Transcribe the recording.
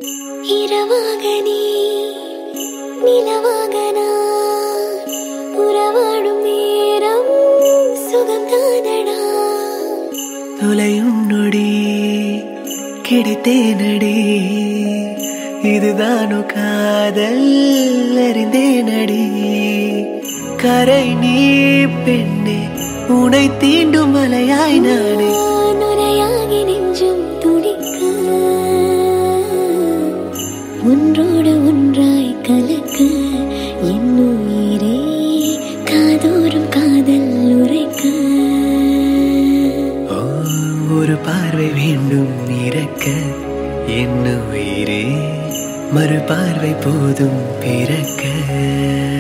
இரவாக நீ நிலவாக நான் உறவாடும் நேரம் சுகம் தானடா தொலையும் நொடி கிடைத்தேனடி இதுதானோ காதல் அறிந்தேனடி கரை நீ பெண்ணே உனை தீண்டும் மலையாய் நானே நுரையாகி நெஞ்சம் துடிக்க ஒன்றோடு ஒன்றாய் கலக்க என் உயிரே காதோறும் காதல் உரைக்க ஓ, ஒரு பார்வை வேண்டும் இறக்க என்ன உயிரே மறு பார்வை போதும் பிறக்க